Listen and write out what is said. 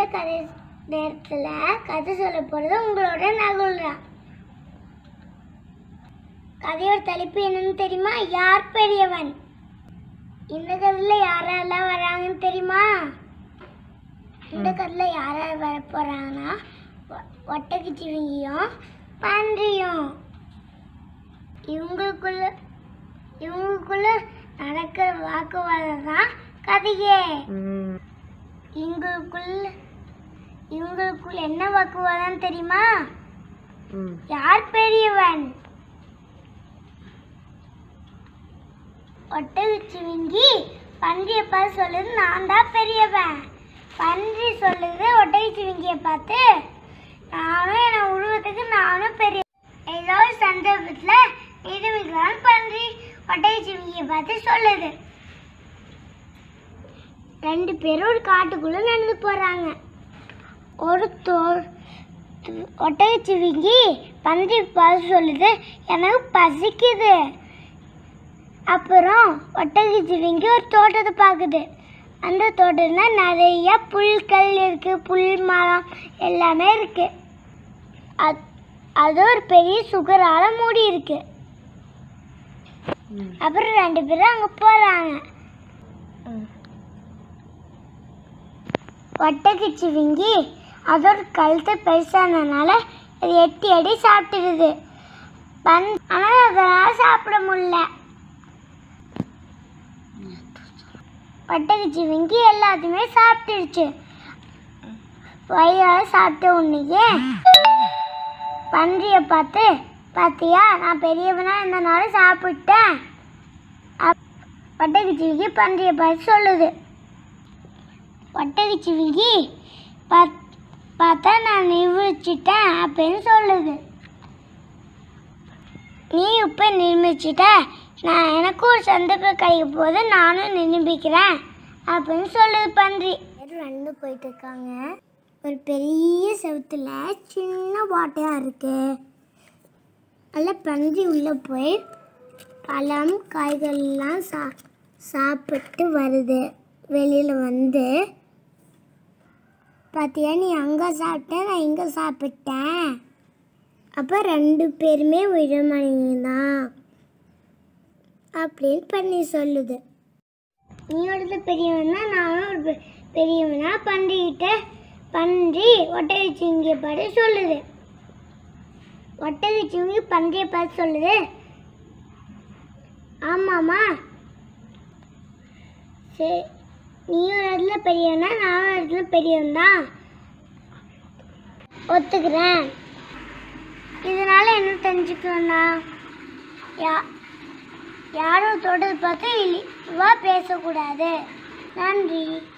கதை நேரத்தில் கதை சொல்ல போகிறது உங்களோட நகுல்ரா கதையோட தலைப்பு என்னன்னு தெரியுமா யார் பெரியவன் இந்த கதையில் யாரெல்லாம் வராங்கன்னு தெரியுமா இந்த கதையில் யார் யார் வர போகிறாங்கன்னா ஒட்டக்குச்சிவிங்கியும் பன்றியும் இவங்களுக்குள்ள இவங்களுக்குள்ள நடக்கிற வாக்குவாதம் தான் கதையே இவங்களுக்குள்ள இவங்களுக்குள்ள என்ன வாக்குவாதம் தெரியுமா யார் பெரியவன் ஒட்டகச்சிவிங்கி பன்றியை பார்த்து சொல்லுது நான் தான் பெரியவன் பன்றி சொல்லுது ஒட்டகச்சிவிங்கியை பார்த்து நானும் என் உருவத்துக்கு நானும் பெரிய ஏதோ ஒரு சந்தர்ப்பத்தில் நிரூபிக்கலான்னு பன்றி ஒட்டகச்சிவிங்கியை பார்த்து சொல்லுது ரெண்டு பேரும் ஒரு காட்டுக்குள்ள நடந்து போறாங்க ஒரு தோ ஒட்டகச்சிவிங்கி பன்றி பார்த்து சொல்லுது எனக்கு பசிக்குது அப்புறம் ஒட்டகச்சிவிங்கி ஒரு தோட்டத்தை பார்க்குது அந்த தோட்டத்துல நிறைய புல்கள் இருக்கு புல் மரம் எல்லாமே இருக்கு அது அது ஒரு பெரிய சுகரால மூடி இருக்கு அப்புறம் ரெண்டு பேரும் அங்க போறாங்க ஒட்டகச்சிவிங்கி அதோட கழுத்து பெருசானதுனால அது எட்டி அடி சாப்பிட்டுடுது பன் ஆனால் அதனால் சாப்பிட முடியல ஒட்டகச்சிவிங்கி எல்லாத்தையுமே சாப்பிட்டுடுச்சு வயிறால சாப்பிட்ட உன்னையே பன்றியை பார்த்து பார்த்தியா நான் பெரியவனா இருந்தனால சாப்பிட்டேன் அப்- ஒட்டகச்சிவிங்கி பன்றியை பார்த்து சொல்லுது ஒட்டகச்சிவிங்கி பாத் பார்த்தா நான் நிர்மிச்சிட்டேன் அப்படின்னு சொல்லுது நீ இப்போ நிர்மிச்சிட்ட நான் எனக்கும் ஒரு சந்தர்ப்பம் கிடைக்க போது நானும் நிரூபிக்கிறேன் அப்படின்னு சொல்லுது பன்றி நடந்து போயிட்டு இருக்காங்க ஒரு பெரிய செவுத்துல சின்ன வாட்டையாக இருக்கு அதில் பன்றி உள்ளே போய் பழம் காய்கறிலாம் சா சாப்பிட்டு வருது வெளியில் வந்து பார்த்தியா நீ அங்கே சாப்பிட்ட நான் இங்கே சாப்பிட்டேன் அப்போ ரெண்டு பேருமே உயிரமணிங்க தான் அப்படின்னு பண்ணி சொல்லுது நீயோடது பெரியவனா நானும் ஒரு பெ- பெரியவனா பன்றிக்கிட்ட பன்றி ஒட்டகச்சிங்க பார்த்து சொல்லுது ஒட்டகச்சிங்க பன்றியை பார்த்து சொல்லுது ஆமாம்மா சரி நீ ஒரு இடத்துல பெரியவனா நானும் ஒரு இடத்துல பெரியவன் தான் ஒத்துக்கிறேன் இதனால என்ன தெரிஞ்சுக்கணும்னா யா யாரும் தொடர்பு பார்த்து இழிவா பேசக்கூடாது நன்றி